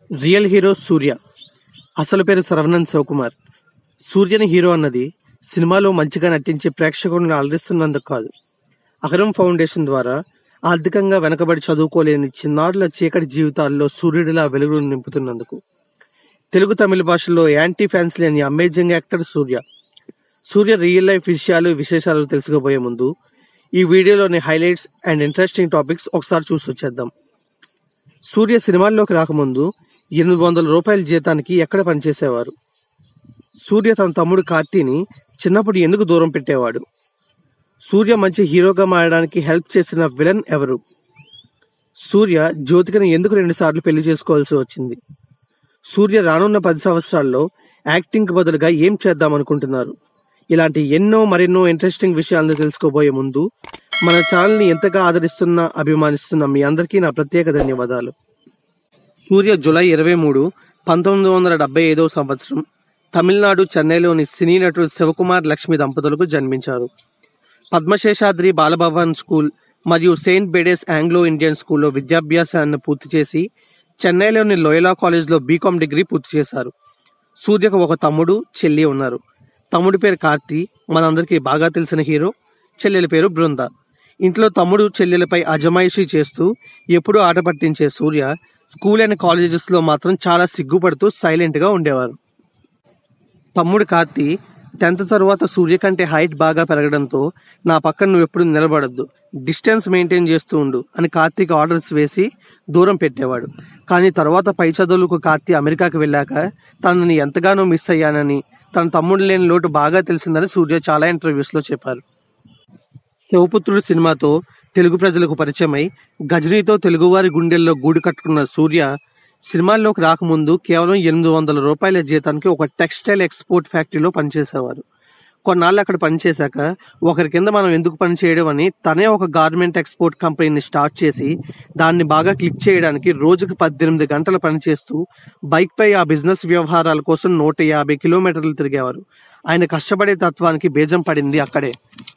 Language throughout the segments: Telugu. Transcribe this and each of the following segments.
రియల్ హీరో సూర్య అసలు పేరు శరవణన్ శివకుమార్ సూర్యని హీరో అన్నది సినిమాలో మంచిగా నటించి ప్రేక్షకులను అలరిస్తున్నందుకు కాదు అగరం ఫౌండేషన్ ద్వారా ఆర్థికంగా వెనకబడి చదువుకోలేని చిన్నారుల చీకటి జీవితాల్లో సూర్యుడిలా వెలుగులు నింపుతున్నందుకు తెలుగు తమిళ భాషల్లో యాంటీ ఫ్యాన్స్ లేని amazing actor Surya Surya real life విషయాలు విశేషాలు తెలుసుకోబోయే ముందు ఈ వీడియోలోని హైలైట్స్ అండ్ ఇంట్రెస్టింగ్ టాపిక్స్ ఒకసారి చూసి వచ్చేద్దాం సూర్య సినిమాల్లోకి రాకముందు ఎనిమిది వందల రూపాయల జీతానికి ఎక్కడ పనిచేసేవారు సూర్య తన తమ్ముడు కార్తీని చిన్నప్పుడు ఎందుకు దూరం పెట్టేవాడు సూర్య మంచి హీరోగా మారడానికి హెల్ప్ చేసిన విలన్ ఎవరు సూర్య జ్యోతికను ఎందుకు రెండుసార్లు పెళ్లి చేసుకోవాల్సి వచ్చింది సూర్య రానున్న పది సంవత్సరాల్లో యాక్టింగ్ బదులుగా ఏం చేద్దాం అనుకుంటున్నారు ఇలాంటి ఎన్నో మరెన్నో ఇంట్రెస్టింగ్ విషయాలను తెలుసుకోబోయే ముందు మన ఛానల్ని ఎంతగా ఆదరిస్తున్న అభిమానిస్తున్న మీ అందరికీ నా ప్రత్యేక ధన్యవాదాలు సూర్య జూలై ఇరవై మూడు పంతొమ్మిది వందల డెబ్బై ఐదవ సంవత్సరం తమిళనాడు చెన్నైలోని సినీ నటుడు శివకుమార్ లక్ష్మి దంపతులకు జన్మించారు పద్మశేషాద్రి బాలభవన్ స్కూల్ మరియు సెయింట్ బేడేస్ ఆంగ్లో ఇండియన్ స్కూల్లో విద్యాభ్యాసాన్ని పూర్తి చేసి చెన్నైలోని లోయలా కాలేజ్లో బీకామ్ డిగ్రీ పూర్తి చేశారు సూర్యకు ఒక తమ్ముడు చెల్లి ఉన్నారు తమ్ముడి పేరు కార్తీ మనందరికీ బాగా తెలిసిన హీరో చెల్లెల పేరు బృంద ఇంట్లో తమ్ముడు చెల్లెలపై అజమాయిషీ చేస్తూ ఎప్పుడూ ఆట పట్టించే సూర్య స్కూల్ అండ్ కాలేజెస్లో మాత్రం చాలా సిగ్గుపడుతూ సైలెంట్గా ఉండేవారు తమ్ముడు కార్తీ టెన్త్ తరువాత సూర్య కంటే హైట్ బాగా పెరగడంతో నా పక్కన నువ్వు ఎప్పుడు నిలబడద్దు డిస్టెన్స్ మెయింటైన్ చేస్తూ ఉండు అని కార్తీక్ ఆర్డర్స్ వేసి దూరం పెట్టేవాడు కానీ తర్వాత పై చదువులకు కార్తీ అమెరికాకి వెళ్ళాక తనని ఎంతగానో మిస్ అయ్యానని తన తమ్ముడు లేని లోటు బాగా తెలిసిందని సూర్య చాలా ఇంటర్వ్యూస్లో చెప్పారు శివపుత్రుడు సినిమాతో తెలుగు ప్రజలకు పరిచయమై గజనీతో తెలుగువారి గుండెల్లో గూడు కట్టుకున్న సూర్య సినిమాల్లోకి రాకముందు కేవలం ఎనిమిది వందల రూపాయల జీతానికి ఒక టెక్స్టైల్ ఎక్స్పోర్ట్ ఫ్యాక్టరీలో పనిచేసేవారు కొన్నాళ్ళు అక్కడ పనిచేశాక ఒకరి కింద మనం ఎందుకు పని చేయడం అని తనే ఒక గార్మెంట్ ఎక్స్పోర్ట్ కంపెనీని స్టార్ట్ చేసి దాన్ని బాగా క్లిక్ చేయడానికి రోజుకు పద్దెనిమిది గంటలు పనిచేస్తూ బైక్పై ఆ బిజినెస్ వ్యవహారాల కోసం నూట యాభై కిలోమీటర్లు తిరిగేవారు ఆయన కష్టపడే తత్వానికి బీజం పడింది అక్కడే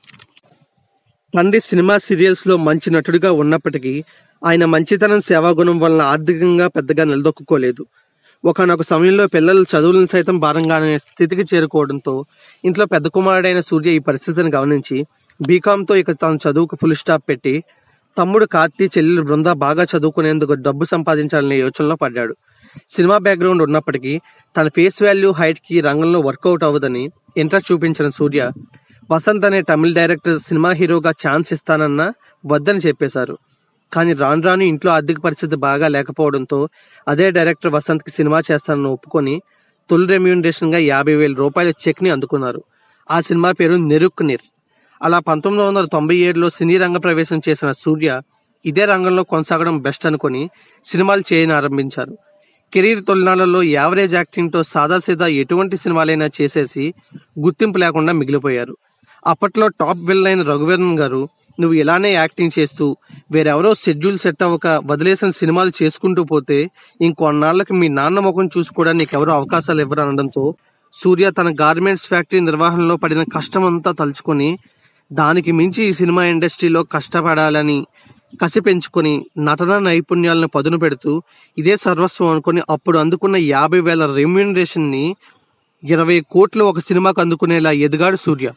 తండ్రి సినిమా సీరియల్స్ లో మంచి నటుడిగా ఉన్నప్పటికీ ఆయన మంచితనం సేవాగుణం వలన ఆర్థికంగా పెద్దగా నిలదొక్కుకోలేదు ఒకనొక సమయంలో పిల్లల చదువులను సైతం భారంగానే స్థితికి చేరుకోవడంతో ఇంట్లో పెద్ద కుమారుడైన సూర్య ఈ పరిస్థితిని గమనించి బీకాంతో ఇక తన చదువుకు ఫుల్ స్టాప్ పెట్టి తమ్ముడు కార్తీ చెల్లెలు బృంద బాగా చదువుకునేందుకు డబ్బు సంపాదించాలనే యోచనలో పడ్డాడు సినిమా బ్యాక్గ్రౌండ్ ఉన్నప్పటికీ తన ఫేస్ వాల్యూ హైట్ కి రంగంలో వర్కౌట్ అవ్వదని ఇంట్రెస్ట్ చూపించిన సూర్య వసంత్ అనే తమిళ డైరెక్టర్ సినిమా హీరోగా ఛాన్స్ ఇస్తానన్నా వద్దని చెప్పేశారు కానీ రాను రాను ఇంట్లో ఆర్థిక పరిస్థితి బాగా లేకపోవడంతో అదే డైరెక్టర్ వసంత్కి సినిమా చేస్తానని ఒప్పుకొని తొలి రెమ్యూనరేషన్ గా యాభై వేల రూపాయల చెక్ ని అందుకున్నారు ఆ సినిమా పేరు నెరుక్ నిర్ అలా పంతొమ్మిది వందల తొంభై ఏడులో సినీ రంగ ప్రవేశం చేసిన సూర్య ఇదే రంగంలో కొనసాగడం బెస్ట్ అనుకుని సినిమాలు చేయని ఆరంభించారు కెరీర్ తొలినాళ్లలో యావరేజ్ యాక్టింగ్తో సాదాసీదా ఎటువంటి సినిమాలైనా చేసేసి గుర్తింపు లేకుండా మిగిలిపోయారు అప్పట్లో టాప్ విల్ అయిన రఘువరన్ గారు నువ్వు ఇలానే యాక్టింగ్ చేస్తూ వేరెవరో షెడ్యూల్ సెట్ అవ్వక వదిలేసిన సినిమాలు చేసుకుంటూ పోతే ఇంకొన్నాళ్ళకి మీ నాన్న ముఖం చూసుకోవడానికి నీకెవరో అవకాశాలు ఇవ్వరు అనడంతో సూర్య తన గార్మెంట్స్ ఫ్యాక్టరీ నిర్వహణలో పడిన కష్టం అంతా తలుచుకొని దానికి మించి ఈ సినిమా ఇండస్ట్రీలో కష్టపడాలని కసి పెంచుకొని నటన నైపుణ్యాలను పదును పెడుతూ ఇదే సర్వస్వం అనుకొని అప్పుడు అందుకున్న యాభై వేల రెమ్యూనరేషన్ ని ఇరవై కోట్లు ఒక సినిమాకు అందుకునేలా ఎదిగాడు సూర్య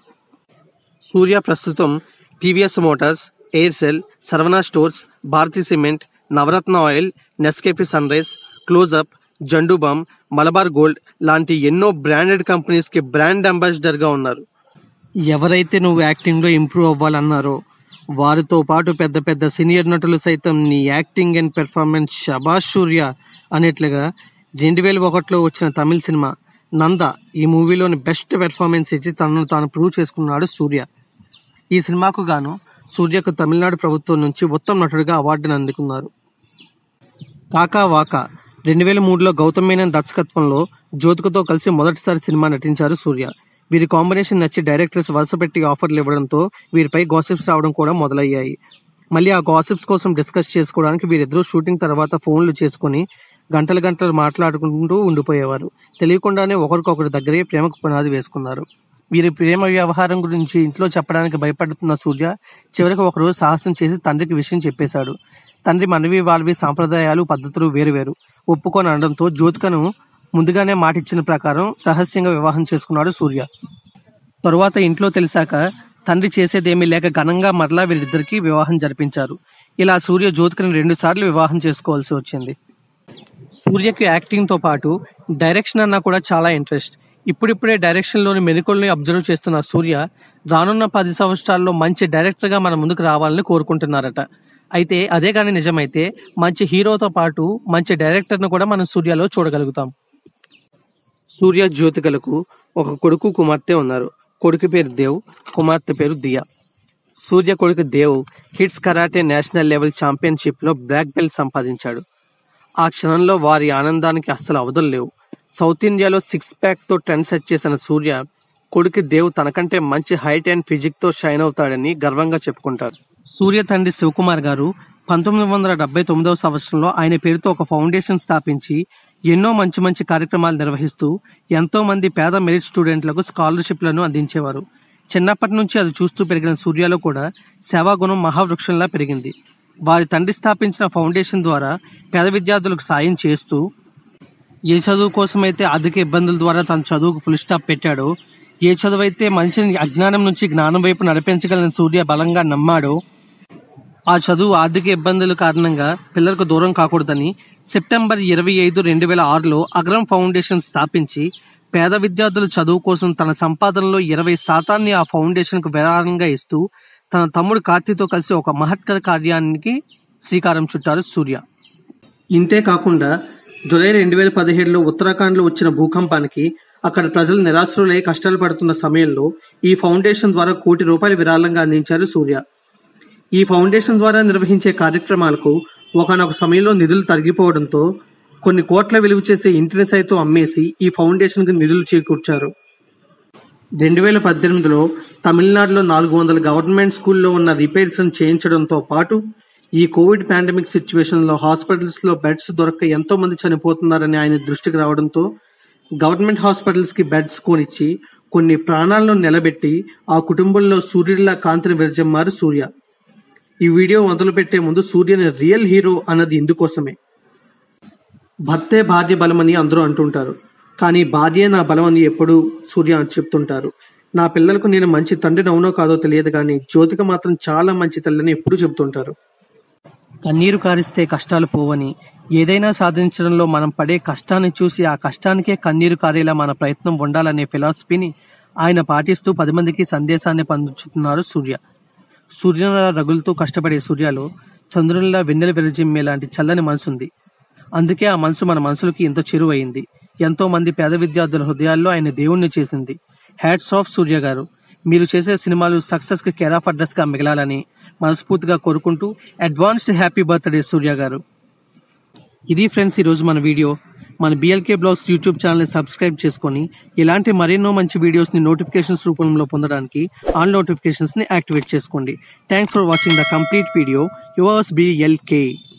సూర్య ప్రస్తుతం TVS motors Aircel Saravana stores Bharathi cement Navaratna oil Nescafe Sunrise Closeup Zandu balm Malabar gold లాంటి ఎన్నో బ్రాండెడ్ కంపెనీస్కి బ్రాండ్ అంబాసిడర్గా ఉన్నారు ఎవరైతే నువ్వు యాక్టింగ్లో ఇంప్రూవ్ అవ్వాలన్నారో వారితో పాటు పెద్ద పెద్ద సీనియర్ నటులు సైతం నీ యాక్టింగ్ అండ్ పెర్ఫార్మెన్స్ షబాష్ సూర్య అనేట్లుగా రెండు వేల ఒకటిలో వచ్చిన తమిళ సినిమా నంద ఈ మూవీలోని బెస్ట్ పెర్ఫార్మెన్స్ ఇచ్చి తనను తాను ప్రూవ్ చేసుకున్నాడు సూర్య ఈ సినిమాకు గాను సూర్యకు తమిళనాడు ప్రభుత్వం నుంచి ఉత్తమ నటుడిగా అవార్డును అందుకున్నారు కాకా వాకా రెండు వేల మూడులో గౌతమ్ మేనన్ దర్శకత్వంలో జ్యోతికతో కలిసి మొదటిసారి సినిమా నటించారు సూర్య వీరి కాంబినేషన్ నచ్చి డైరెక్టర్స్ వరుస పెట్టి ఆఫర్లు ఇవ్వడంతో వీరిపై గాసిప్స్ రావడం కూడా మొదలయ్యాయి మళ్ళీ ఆ గాసిప్స్ కోసం డిస్కస్ చేసుకోవడానికి వీరిద్దరూ షూటింగ్ తర్వాత ఫోన్లు చేసుకుని గంటలు గంటలు మాట్లాడుకుంటూ ఉండిపోయేవారు తెలియకుండానే ఒకరికొకరి దగ్గరే ప్రేమకు పునాది వేసుకున్నారు వీరి ప్రేమ వ్యవహారం గురించి ఇంట్లో చెప్పడానికి భయపడుతున్న సూర్య చివరికి ఒకరోజు సాహసం చేసి తండ్రికి విషయం చెప్పేశాడు తండ్రి మనవి వాళ్ళవి సాంప్రదాయాలు పద్ధతులు వేరువేరు ఒప్పుకొని అనడంతో జ్యోతికను ముందుగానే మాటిచ్చిన ప్రకారం రహస్యంగా వివాహం చేసుకున్నాడు సూర్య తరువాత ఇంట్లో తెలిసాక తండ్రి చేసేదేమీ లేక ఘనంగా మరలా వీరిద్దరికీ వివాహం జరిపించారు ఇలా సూర్య జ్యోతికను రెండు సార్లు వివాహం చేసుకోవాల్సి వచ్చింది సూర్యకి యాక్టింగ్ తో పాటు డైరెక్షన్ అన్నా కూడా చాలా ఇంట్రెస్ట్ ఇప్పుడిప్పుడే డైరెక్షన్ లోని మెరుకుల్ని అబ్జర్వ్ చేస్తున్న సూర్య రానున్న పది సంవత్సరాల్లో మంచి డైరెక్టర్ గా మన ముందుకు రావాలని కోరుకుంటున్నారట అయితే అదే కానీ నిజమైతే మంచి హీరోతో పాటు మంచి డైరెక్టర్ ను కూడా మనం సూర్యలో చూడగలుగుతాం సూర్య జ్యోతికలకు ఒక కొడుకు కుమార్తె ఉన్నారు కొడుకు పేరు దేవ్ కుమార్తె పేరు దియా సూర్య కొడుకు దేవ్ హిట్స్ కరాటే నేషనల్ లెవెల్ ఛాంపియన్షిప్ లో బ్లాక్ బెల్ట్ సంపాదించాడు ఆ క్షణంలో వారి ఆనందానికి అస్సలు అవధులు లేవు సౌత్ ఇండియాలో సిక్స్ ప్యాక్ తో ట్రెండ్ సెట్ చేసిన సూర్య కొడుకు దేవ్ తనకంటే మంచి హైట్ అండ్ ఫిజిక్ తో షైన్ అవుతాడని గర్వంగా చెప్పుకుంటారు సూర్య తండ్రి శివకుమార్ గారు పంతొమ్మిది వందల డెబ్బై తొమ్మిదవ సంవత్సరంలో ఆయన పేరుతో ఒక ఫౌండేషన్ స్థాపించి ఎన్నో మంచి మంచి కార్యక్రమాలు నిర్వహిస్తూ ఎంతో మంది పేద మెరిట్ స్టూడెంట్లకు స్కాలర్షిప్లను అందించేవారు చిన్నప్పటి నుంచి అది చూస్తూ పెరిగిన సూర్యలో కూడా సేవాగుణం మహావృక్షంలా పెరిగింది వారి తండ్రి స్థాపించిన ఫౌండేషన్ ద్వారా పేద విద్యార్థులకు సాయం చేస్తూ ఏ చదువు కోసమైతే ఆర్థిక ఇబ్బందుల ద్వారా తన చదువుకు ఫుల్ స్టాప్ పెట్టాడో ఏ చదువు అయితే మనిషిని అజ్ఞానం నుంచి జ్ఞానం వైపు నడిపించగలని సూర్య బలంగా నమ్మాడో ఆ చదువు ఆర్థిక ఇబ్బందుల కారణంగా పిల్లలకు దూరం కాకూడదని సెప్టెంబర్ ఇరవై ఐదు రెండు వేల ఆరులో అగ్రం ఫౌండేషన్ స్థాపించి పేద విద్యార్థుల చదువు కోసం తన సంపాదనలో ఇరవై శాతాన్ని ఆ ఫౌండేషన్ కు విరాళంగా ఇస్తూ తన తమ్ముడు కార్తీతో కలిసి ఒక మహత్కర కార్యానికి శ్రీకారం చుట్టారు సూర్య ఇంతే కాకుండా జూలై రెండు వేల పదిహేడులో ఉత్తరాఖండ్లో వచ్చిన భూకంపానికి అక్కడ ప్రజలు నిరాశ్రులై కష్టాలు పడుతున్న సమయంలో ఈ ఫౌండేషన్ ద్వారా కోటి రూపాయల విరాళంగా అందించారు సూర్య ఈ ఫౌండేషన్ ద్వారా నిర్వహించే కార్యక్రమాలకు ఒకనొక సమయంలో నిధులు తరిగిపోవడంతో కొన్ని కోట్ల విలువ చేసే ఇంటిని సైతం అమ్మేసి ఈ ఫౌండేషన్ కు నిధులు చేకూర్చారు రెండు వేల పద్దెనిమిదిలో తమిళనాడులో నాలుగు వందల గవర్నమెంట్ స్కూల్లో ఉన్న రిపేర్స్ చేయించడంతో పాటు ఈ కోవిడ్ పాండమిక్ సిచ్యువేషన్ లో హాస్పిటల్స్ లో బెడ్స్ దొరక్క ఎంతో మంది చనిపోతున్నారని ఆయన దృష్టికి రావడంతో గవర్నమెంట్ హాస్పిటల్స్ కి బెడ్స్ కొనిచ్చి కొన్ని ప్రాణాలను నిలబెట్టి ఆ కుటుంబంలో సూర్యుడిలా కాంతిని విరజమ్మారు సూర్య ఈ వీడియో మొదలు పెట్టే ముందు సూర్యని రియల్ హీరో అన్నది ఇందుకోసమే భర్తే భార్య బలమని అందరూ అంటుంటారు కానీ భార్యే నా బలం అని ఎప్పుడూ సూర్య అని చెప్తుంటారు నా పిల్లలకు నేను మంచి తండ్రిని అవునో కాదో తెలియదు కానీ జ్యోతిక మాత్రం చాలా మంచి తల్లిని ఎప్పుడూ చెప్తుంటారు కన్నీరు కారిస్తే కష్టాలు పోవని ఏదైనా సాధించడంలో మనం పడే కష్టాన్ని చూసి ఆ కష్టానికే కన్నీరు కారేలా మన ప్రయత్నం ఉండాలనే ఫిలాసఫీని ఆయన పాటిస్తూ పది మందికి సందేశాన్ని పంచుతున్నారు సూర్య సూర్యునిలా రగులుతూ కష్టపడే సూర్యలో చంద్రునిలా వెన్నెల విరజిమ్మే లాంటి చల్లని మనసుంది అందుకే ఆ మనసు మన మనసులకి ఎంతో చెరువయింది ఎంతో మంది పేద విద్యార్థుల హృదయాల్లో ఆయన దేవుణ్ణి చేసింది హ్యాట్స్ ఆఫ్ సూర్య గారు మీరు చేసే సినిమాలు సక్సెస్ కి కేర్ ఆఫ్ అడ్రస్ గా మిగలాలని మనస్ఫూర్తిగా కోరుకుంటూ అడ్వాన్స్డ్ హ్యాపీ బర్త్డే సూర్య గారు ఇది ఫ్రెండ్స్ ఈరోజు మన వీడియో మన బిఎల్కే బ్లాగ్స్ యూట్యూబ్ ఛానల్ని సబ్స్క్రైబ్ చేసుకొని ఇలాంటి మరెన్నో మంచి వీడియోస్ని నోటిఫికేషన్స్ రూపంలో పొందడానికి ఆల్ నోటిఫికేషన్స్ని యాక్టివేట్ చేసుకోండి thanks for watching the complete video yours BLK